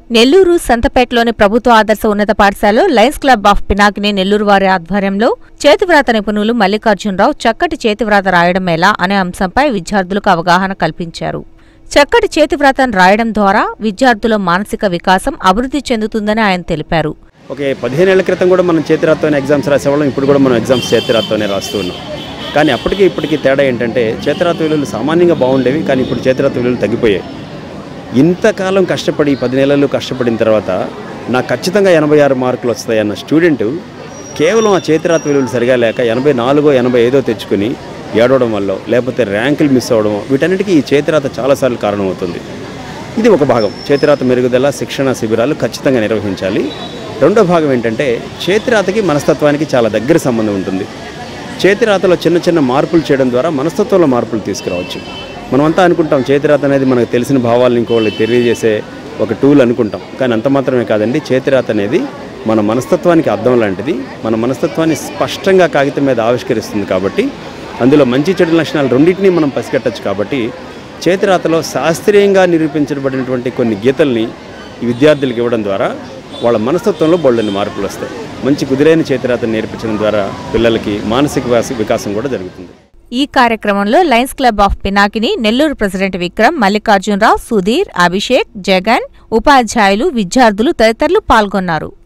నెల్లూరు సంతపేటలోని ప్రభుత్వ ఆదర్శ ఉన్నత పాఠశాలలో lions club of Pinakini Nellore వారి ఆధ్వర్యంలో చేతివ్రాత నిపుణులు మల్లికార్జునరావు చక్కటి చేతివ్రాత రాయడం ఎలా అనే అంశంపై విద్యార్థులకు అవగాహన కల్పించారు చక్కటి చేతివ్రాతను రాయడం ద్వారా విద్యార్థుల మానసిక వికాసం అభివృద్ధి చెందుతుందని ఆయన తెలిపారు ఓకే పదిహేను ఏళ్ల క్రితం కూడా మనం చేతిరాత్తోనే ఎగ్జామ్స్ రాసేవాళ్ళం ఇప్పుడు కూడా మనం ఎగ్జామ్స్ చేతిరాత్తోనే రాస్తూ ఉన్నాం కానీ అప్పటికి ఇప్పటికి తేడా ఏంటంటే చేతిరాత విలువలు సామాన్యంగా బాగుండేవి కానీ ఇప్పుడు చేతిరాత విలువలు తగ్గిపోయాయి ఇంతకాలం కష్టపడి పది నెలలు కష్టపడిన తర్వాత నాకు ఖచ్చితంగా ఎనభై ఆరు మార్కులు వస్తాయన్న స్టూడెంట్ కేవలం ఆ చేతిరాత విలువలు సరిగా లేక ఎనభై నాలుగో ఎనభై ఐదో తెచ్చుకుని ఏడవడం వల్ల లేకపోతే ర్యాంకులు మిస్ అవ్వడం వీటన్నిటికీ ఈ చేతిరాత చాలాసార్లు కారణమవుతుంది ఇది ఒక భాగం చేతిరాత మెరుగుదల శిక్షణ శిబిరాలు ఖచ్చితంగా నిర్వహించాలి రెండో భాగం ఏంటంటే చేతిరాతకి మనస్తత్వానికి చాలా దగ్గర సంబంధం ఉంటుంది చేతిరాతలో చిన్న చిన్న మార్పులు చేయడం ద్వారా మనస్తత్వంలో మార్పులు తీసుకురావచ్చు మనమంతా అనుకుంటాం చేతిరాత అనేది మనకు తెలిసిన భావాలను ఇంకోళ్ళకి తెలియజేసే ఒక టూల్ అనుకుంటాం కానీ అంత మాత్రమే కాదండి చేతిరాత అనేది మన మనస్తత్వానికి అర్థం లాంటిది మన మనస్తత్వాన్ని స్పష్టంగా కాగితం మీద ఆవిష్కరిస్తుంది కాబట్టి అందులో మంచి చెడు లక్షణాలు రెండింటినీ మనం పసిగట్టచ్చు కాబట్టి చేతిరాతలో శాస్త్రీయంగా నిరూపించబడినటువంటి కొన్ని గీతల్ని ఈ విద్యార్థులకు ఇవ్వడం ద్వారా వాళ్ళ మనస్తత్వంలో బోళ్ళని మార్పులు వస్తాయి మంచి కుదిరైన చేతిరాతను నేర్పించడం ద్వారా పిల్లలకి మానసిక వికాస- వికాసం కూడా జరుగుతుంది ఈ కార్యక్రమంలో lions club of Pinakini Nellore president Vikram Mallikarjunarao Sudheer Abhishek Jagan ఉపాధ్యాయులు విద్యార్థులు తదితరులు పాల్గొన్నారు